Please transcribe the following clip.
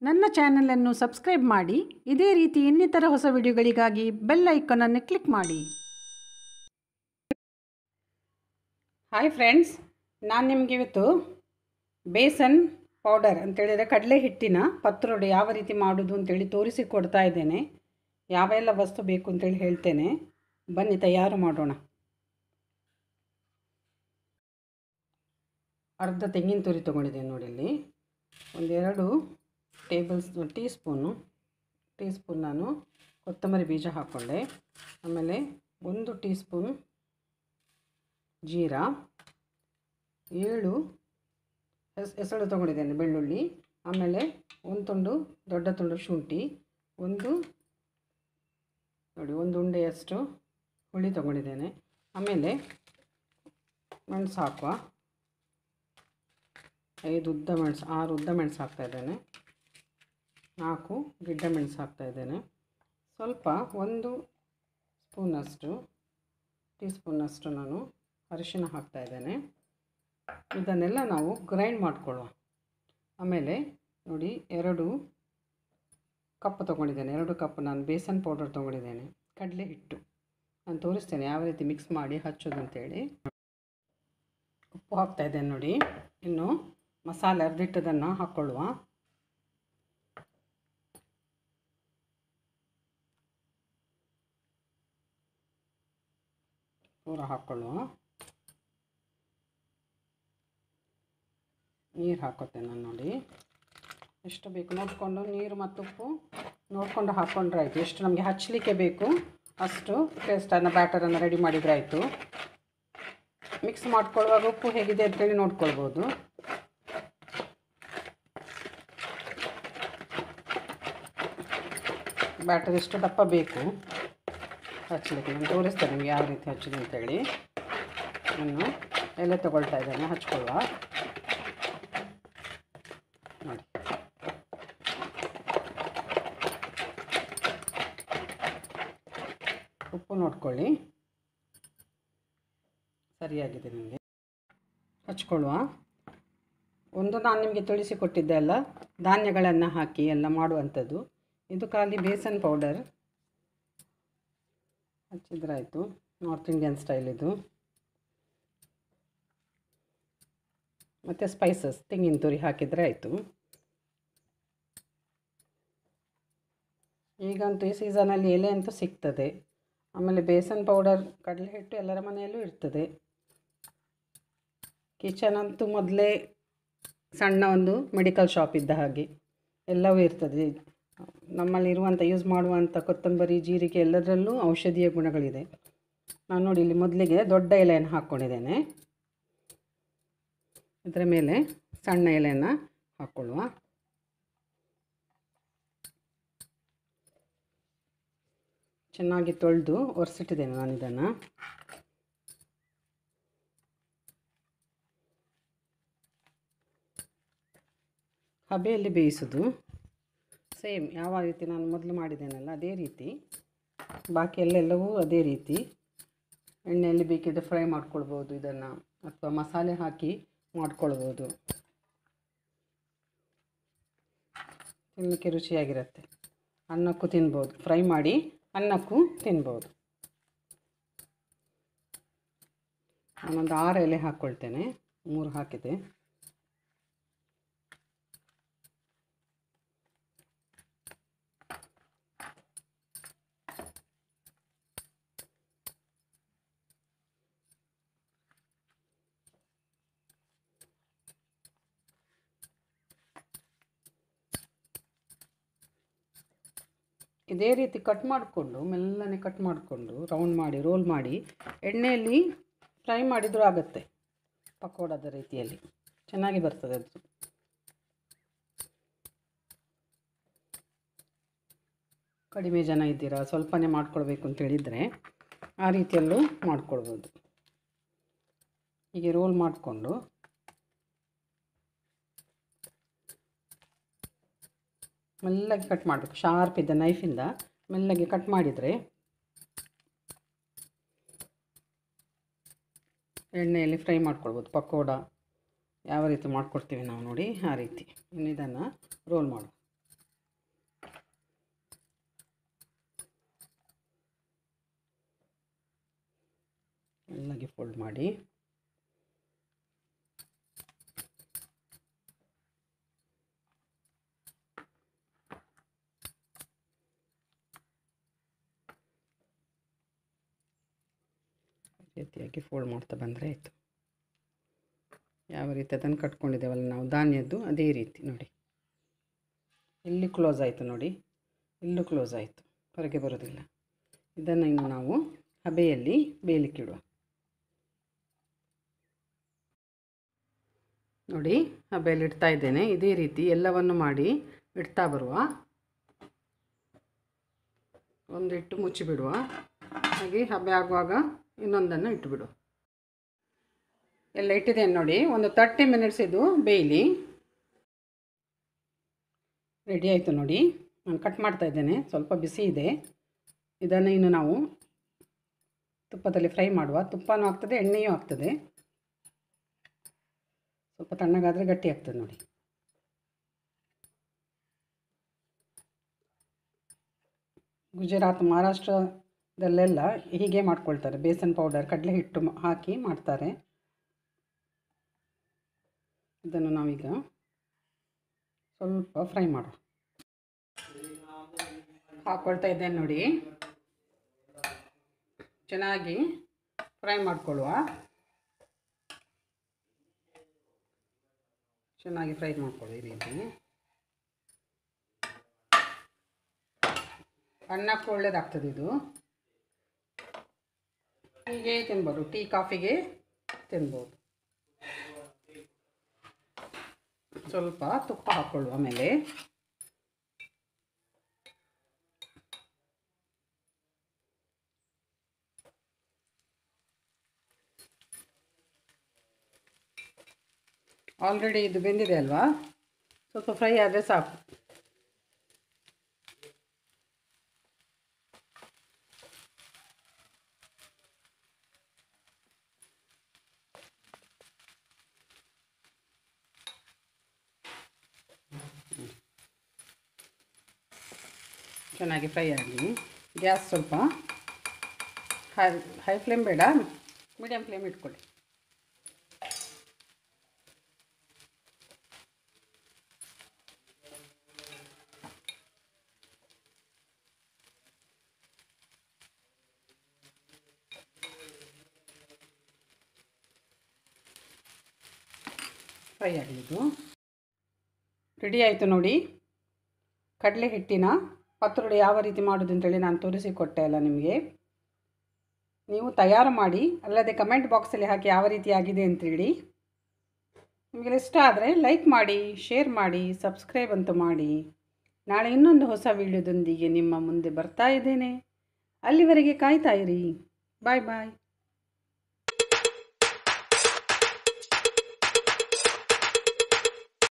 ನನ್ನ ಚಾನಲನ್ನು ಸಬ್ಸ್ಕ್ರೈಬ್ ಮಾಡಿ ಇದೇ ರೀತಿ ಇನ್ನಿತರ ಹೊಸ ವಿಡಿಯೋಗಳಿಗಾಗಿ ಬೆಲ್ ಐಕಾನನ್ನು ಕ್ಲಿಕ್ ಮಾಡಿ ಹಾಯ್ ಫ್ರೆಂಡ್ಸ್ ನಾನು ನಿಮಗೆ ಇವತ್ತು ಬೇಸನ್ ಪೌಡರ್ ಅಂತೇಳಿದರೆ ಕಡಲೆ ಹಿಟ್ಟಿನ ಪತ್ರೊಡೆ ಯಾವ ರೀತಿ ಮಾಡೋದು ಅಂತೇಳಿ ತೋರಿಸಿ ಕೊಡ್ತಾ ಇದ್ದೇನೆ ಯಾವೆಲ್ಲ ವಸ್ತು ಬೇಕು ಅಂತೇಳಿ ಹೇಳ್ತೇನೆ ಬನ್ನಿ ತಯಾರು ಮಾಡೋಣ ಅರ್ಧ ತೆಂಗಿನ ತುರಿ ತೊಗೊಂಡಿದ್ದೇನೆ ನೋಡಿ ಇಲ್ಲಿ ಒಂದೆರಡು table teaspoon teaspoon ನಾನು ಕೊತ್ತಂಬರಿ ಬೀಜ ಹಾಕ್ಕೊಂಡೆ ಆಮೇಲೆ ಒಂದು ಟೀ ಸ್ಪೂನ್ ಜೀರಾ ಏಳು ಹೆಸ್ ಹೆಸಳು ತೊಗೊಂಡಿದ್ದೇನೆ ಬೆಳ್ಳುಳ್ಳಿ ಆಮೇಲೆ ಒಂದು ತುಂಡು ದೊಡ್ಡ ತುಂಡು ಶುಂಠಿ ಒಂದು ನೋಡಿ ಒಂದು ಉಂಡೆಯಷ್ಟು ಹುಳಿ ತೊಗೊಂಡಿದ್ದೇನೆ ಆಮೇಲೆ ಮೆಣಸು ಹಾಕುವ ಐದು ಉದ್ದ ಮೆಣಸು ಆರು ಉದ್ದ ಮೆಣಸು ಹಾಕ್ತಾಯಿದ್ದೇನೆ ನಾಲ್ಕು ಗಿಡ್ಡ ಮೆಣಸು ಹಾಕ್ತಾಯಿದ್ದೇನೆ ಸ್ವಲ್ಪ ಒಂದು ಸ್ಪೂನಷ್ಟು ಟೀ ಸ್ಪೂನಷ್ಟು ನಾನು ಅರಿಶಿನ ಹಾಕ್ತಾಯಿದ್ದೇನೆ ಇದನ್ನೆಲ್ಲ ನಾವು ಗ್ರೈಂಡ್ ಮಾಡಿಕೊಳ್ಳುವ ಆಮೇಲೆ ನೋಡಿ ಎರಡು ಕಪ್ ತೊಗೊಂಡಿದ್ದೇನೆ ಎರಡು ಕಪ್ ನಾನು ಬೇಸನ್ ಪೌಡರ್ ತೊಗೊಂಡಿದ್ದೇನೆ ಕಡಲೆ ಹಿಟ್ಟು ನಾನು ತೋರಿಸ್ತೇನೆ ಯಾವ ರೀತಿ ಮಿಕ್ಸ್ ಮಾಡಿ ಹಚ್ಚೋದು ಅಂತೇಳಿ ಉಪ್ಪು ಹಾಕ್ತಾಯಿದ್ದೇನೆ ನೋಡಿ ಇನ್ನು ಮಸಾಲೆ ಅರ್ಧಿಟ್ಟದನ್ನು ಹಾಕ್ಕೊಳ್ಳುವ ಪೂರ ಹಾಕ್ಕೊಳ್ಳುವ ನೀರು ಹಾಕೋತೇನೆ ನಾನು ನೋಡಿ ಎಷ್ಟು ಬೇಕು ನೋಡಿಕೊಂಡು ನೀರು ಮತ್ತು ಉಪ್ಪು ನೋಡಿಕೊಂಡು ಹಾಕ್ಕೊಂಡ್ರೆ ಆಯಿತು ಎಷ್ಟು ನಮಗೆ ಹಚ್ಚಲಿಕ್ಕೆ ಬೇಕು ಅಷ್ಟು ಪೇಸ್ಟನ್ನು ಬ್ಯಾಟರನ್ನು ರೆಡಿ ಮಾಡಿದರೆ ಆಯಿತು ಮಿಕ್ಸ್ ಮಾಡ್ಕೊಳ್ಳುವಾಗ ಉಪ್ಪು ಹೇಗಿದೆ ಅಂತೇಳಿ ನೋಡ್ಕೊಳ್ಬೋದು ಬ್ಯಾಟರ್ ಎಷ್ಟು ದಪ್ಪ ಬೇಕು ಹಚ್ಚಲಿಕ್ಕೆ ನಾನು ತೋರಿಸ್ತೇನೆ ನಿಮಗೆ ಯಾವ ರೀತಿ ಹಚ್ಚೋದು ಅಂತೇಳಿ ನಾನು ಎಲೆ ತೊಗೊಳ್ತಾ ಇದ್ದೇನೆ ಹಚ್ಕೊಳ್ಳುವ ನೋಡಿ ಉಪ್ಪು ನೋಡ್ಕೊಳ್ಳಿ ಸರಿಯಾಗಿದೆ ನಿಮಗೆ ಹಚ್ಕೊಳ್ಳುವ ಒಂದು ನಾನು ನಿಮಗೆ ತಿಳಿಸಿಕೊಟ್ಟಿದ್ದೆ ಅಲ್ಲ ಧಾನ್ಯಗಳನ್ನು ಹಾಕಿ ಎಲ್ಲ ಮಾಡುವಂಥದ್ದು ಇದು ಖಾಲಿ ಬೇಸನ್ ಪೌಡರ್ ಹಚ್ಚಿದ್ರಾಯಿತು ನಾರ್ತ್ ಇಂಡಿಯನ್ ಸ್ಟೈಲ್ ಇದು ಮತ್ತು ಸ್ಪೈಸಸ್ ತೆಂಗಿನ ತುರಿ ಹಾಕಿದರೆ ಆಯಿತು ಈಗಂತೂ ಈ ಸೀಸನಲ್ಲಿ ಎಲೆ ಅಂತೂ ಸಿಗ್ತದೆ ಆಮೇಲೆ ಬೇಸನ್ ಪೌಡರ್ ಕಡಲೆ ಹಿಟ್ಟು ಎಲ್ಲರ ಮನೆಯಲ್ಲೂ ಇರ್ತದೆ ಕಿಚನ್ ಅಂತೂ ಮೊದಲೇ ಸಣ್ಣ ಒಂದು ಮೆಡಿಕಲ್ ಶಾಪ್ ಇದ್ದ ಹಾಗೆ ಎಲ್ಲವೂ ಇರ್ತದೆ ನಮ್ಮಲ್ಲಿರುವಂಥ ಯೂಸ್ ಮಾಡುವಂಥ ಕೊತ್ತಂಬರಿ ಜೀರಿಗೆ ಎಲ್ಲದರಲ್ಲೂ ಔಷಧೀಯ ಗುಣಗಳಿದೆ ನಾನು ನೋಡಿ ಇಲ್ಲಿ ಮೊದಲಿಗೆ ದೊಡ್ಡ ಎಲೆಯನ್ನು ಹಾಕ್ಕೊಂಡಿದ್ದೇನೆ ಇದರ ಮೇಲೆ ಸಣ್ಣ ಎಲೆಯನ್ನು ಹಾಕ್ಕೊಳ್ಳುವ ಚೆನ್ನಾಗಿ ತೊಳೆದು ಒರೆಸಿಟ್ಟಿದ್ದೇನೆ ನಾನು ಇದನ್ನು ಹಬೆಯಲ್ಲಿ ಬೇಯಿಸೋದು ಸೇಮ್ ಯಾವ ರೀತಿ ನಾನು ಮೊದಲು ಮಾಡಿದ್ದೇನಲ್ಲ ಅದೇ ರೀತಿ ಬಾಕಿ ಎಲ್ಲೆಲ್ಲವೂ ಅದೇ ರೀತಿ ಎಣ್ಣೆಯಲ್ಲಿ ಬೇಕಿದ್ದರೆ ಫ್ರೈ ಮಾಡ್ಕೊಳ್ಬೋದು ಇದನ್ನು ಅಥವಾ ಮಸಾಲೆ ಹಾಕಿ ಮಾಡ್ಕೊಳ್ಬೋದು ತಿನ್ನಲಿಕ್ಕೆ ರುಚಿಯಾಗಿರುತ್ತೆ ಅನ್ನಕ್ಕೂ ತಿನ್ಬೋದು ಫ್ರೈ ಮಾಡಿ ಅನ್ನಕ್ಕೂ ತಿನ್ಬೋದು ನಾನೊಂದು ಆರು ಎಲೆ ಹಾಕ್ಕೊಳ್ತೇನೆ ಮೂರು ಹಾಕಿದೆ ಇದೇ ರೀತಿ ಕಟ್ ಮಾಡಿಕೊಂಡು ಮೆಲ್ಲನೆ ಕಟ್ ಮಾಡಿಕೊಂಡು ರೌಂಡ್ ಮಾಡಿ ರೋಲ್ ಮಾಡಿ ಎಣ್ಣೆಯಲ್ಲಿ ಫ್ರೈ ಮಾಡಿದರೂ ಆಗುತ್ತೆ ಪಕೋಡದ ರೀತಿಯಲ್ಲಿ ಚೆನ್ನಾಗಿ ಬರ್ತದೆ ಅದು ಕಡಿಮೆ ಜನ ಇದ್ದೀರಾ ಸ್ವಲ್ಪನೇ ಮಾಡ್ಕೊಳ್ಬೇಕು ಅಂತ ಹೇಳಿದರೆ ಆ ರೀತಿಯಲ್ಲೂ ಮಾಡ್ಕೊಳ್ಬೋದು ಹೀಗೆ ರೋಲ್ ಮಾಡಿಕೊಂಡು ಮೆಲ್ಲಗೆ ಕಟ್ ಮಾಡಬೇಕು ಶಾರ್ಪ್ ಇದ್ದ ನೈಫಿಂದ ಮೆಲ್ಲಗೆ ಕಟ್ ಮಾಡಿದರೆ ಎಣ್ಣೆಯಲ್ಲಿ ಫ್ರೈ ಮಾಡ್ಕೊಳ್ಬೋದು ಪಕೋಡ ಯಾವ ರೀತಿ ಮಾಡ್ಕೊಡ್ತೀವಿ ನಾವು ನೋಡಿ ಆ ರೀತಿ ಇನ್ನು ಇದನ್ನು ರೋಲ್ ಮಾಡು ರೀತಿಯಾಗಿ ಫೋಲ್ಡ್ ಮಾಡಿ ಈ ರೀತಿಯಾಗಿ ಫೋಲ್ಡ್ ಮಾಡ್ತಾ ಬಂದರೆ ಆಯಿತು ಯಾವ ರೀತಿ ಅದನ್ನು ಕಟ್ಕೊಂಡಿದ್ದೇವಲ್ಲ ನಾವು ಧಾನ್ಯದ್ದು ಅದೇ ರೀತಿ ನೋಡಿ ಇಲ್ಲಿ ಕ್ಲೋಸ್ ಆಯಿತು ನೋಡಿ ಇಲ್ಲೂ ಕ್ಲೋಸ್ ಆಯಿತು ಹೊರಗೆ ಬರೋದಿಲ್ಲ ಇದನ್ನು ಇನ್ನು ನಾವು ಹಬೆಯಲ್ಲಿ ಬೇಯಲಿಕ್ಕಿಡುವ ನೋಡಿ ಹಬೆಯಲ್ಲಿ ಇಡ್ತಾ ಇದ್ದೇನೆ ಇದೇ ರೀತಿ ಎಲ್ಲವನ್ನು ಮಾಡಿ ಇಡ್ತಾ ಬರುವ ಒಂದು ಇಟ್ಟು ಮುಚ್ಚಿಬಿಡುವ ಹಾಗೆ ಹಬೆ ಆಗುವಾಗ ಇನ್ನೊಂದನ್ನು ಇಟ್ಟುಬಿಡು ಎಲ್ಲ ಇಟ್ಟಿದ್ದೇನೆ ನೋಡಿ ಒಂದು ತರ್ಟಿ ಮಿನಿಟ್ಸ್ ಇದು ಬೇಯಲಿ ರೆಡಿ ಆಯಿತು ನೋಡಿ ನಾನು ಕಟ್ ಮಾಡ್ತಾ ಇದ್ದೇನೆ ಸ್ವಲ್ಪ ಬಿಸಿ ಇದೆ ಇದನ್ನು ಇನ್ನು ನಾವು ತುಪ್ಪದಲ್ಲಿ ಫ್ರೈ ಮಾಡುವ ತುಪ್ಪನೂ ಆಗ್ತದೆ ಎಣ್ಣೆಯೂ ಆಗ್ತದೆ ಸ್ವಲ್ಪ ತಣ್ಣಗಾದರೆ ಗಟ್ಟಿ ಆಗ್ತದೆ ನೋಡಿ ಗುಜರಾತ್ ಮಹಾರಾಷ್ಟ್ರದಲ್ಲೆಲ್ಲ ಹೀಗೆ ಮಾಡ್ಕೊಳ್ತಾರೆ ಬೇಸನ್ ಪೌಡರ್ ಕಡಲೆ ಹಿಟ್ಟು ಮ- ಹಾಕಿ ಮಾಡ್ತಾರೆ ಇದನ್ನು ನಾವೀಗ ಸ್ವಲ್ಪ ಫ್ರೈ ಮಾಡುವ ಹಾಕ್ಕೊಳ್ತಾ ಇದ್ದೇನೆ ನೋಡಿ ಚೆನ್ನಾಗಿ ಫ್ರೈ ಮಾಡ್ಕೊಳ್ಳುವ ಚೆನ್ನಾಗಿ ಫ್ರೈ ಮಾಡ್ಕೊಳ್ಳಿ ಈ ರೀತಿ ಅನ್ನಕ್ಕೂ ಒಳ್ಳೇದಾಗ್ತದೆ ಇದು ಹೀಗೆ ತಿನ್ಬೋದು ಟೀ ಕಾಫಿಗೆ ತಿನ್ಬೋದು ಸ್ವಲ್ಪ ತುಪ್ಪ ಹಾಕ್ಕೊಳ್ಳುವ ಆಮೇಲೆ ಆಲ್ರೆಡಿ ಇದು ಬೆಂದಿದೆ ಅಲ್ವಾ ಸ್ವಲ್ಪ ಫ್ರೈ ಆದರೆ ಸಾಕು ಚೆನ್ನಾಗಿ ಫ್ರೈ ಆಗಲಿ ಗ್ಯಾಸ್ ಸ್ವಲ್ಪ ಹೈ ಹೈ ಫ್ಲೇಮ್ ಬೇಡ ಮೀಡಿಯಮ್ ಫ್ಲೇಮ್ ಇಟ್ಕೊಳ್ಳಿ ಫ್ರೈ ಆಗಲಿದ್ದು ರೆಡಿ ಆಯಿತು ನೋಡಿ ಕಡಲೆ ಹಿಟ್ಟಿನ ಪತ್ರೊಡೆ ಯಾವ ರೀತಿ ಮಾಡೋದು ಅಂತೇಳಿ ನಾನು ತೋರಿಸಿಕೊಟ್ಟೆ ಅಲ್ಲ ನಿಮಗೆ ನೀವು ತಯಾರು ಮಾಡಿ ಅಲ್ಲದೆ ಕಮೆಂಟ್ ಬಾಕ್ಸಲ್ಲಿ ಹಾಕಿ ಯಾವ ರೀತಿ ಆಗಿದೆ ಅಂತೇಳಿ ನಿಮಗೆ ಇಷ್ಟ ಆದರೆ ಲೈಕ್ ಮಾಡಿ ಶೇರ್ ಮಾಡಿ ಸಬ್ಸ್ಕ್ರೈಬ್ ಅಂತೂ ಮಾಡಿ ನಾಳೆ ಇನ್ನೊಂದು ಹೊಸ ವಿಡಿಯೋದೊಂದಿಗೆ ನಿಮ್ಮ ಮುಂದೆ ಬರ್ತಾ ಇದ್ದೇನೆ ಅಲ್ಲಿವರೆಗೆ ಕಾಯ್ತಾ ಇರಿ ಬಾಯ್ ಬಾಯ್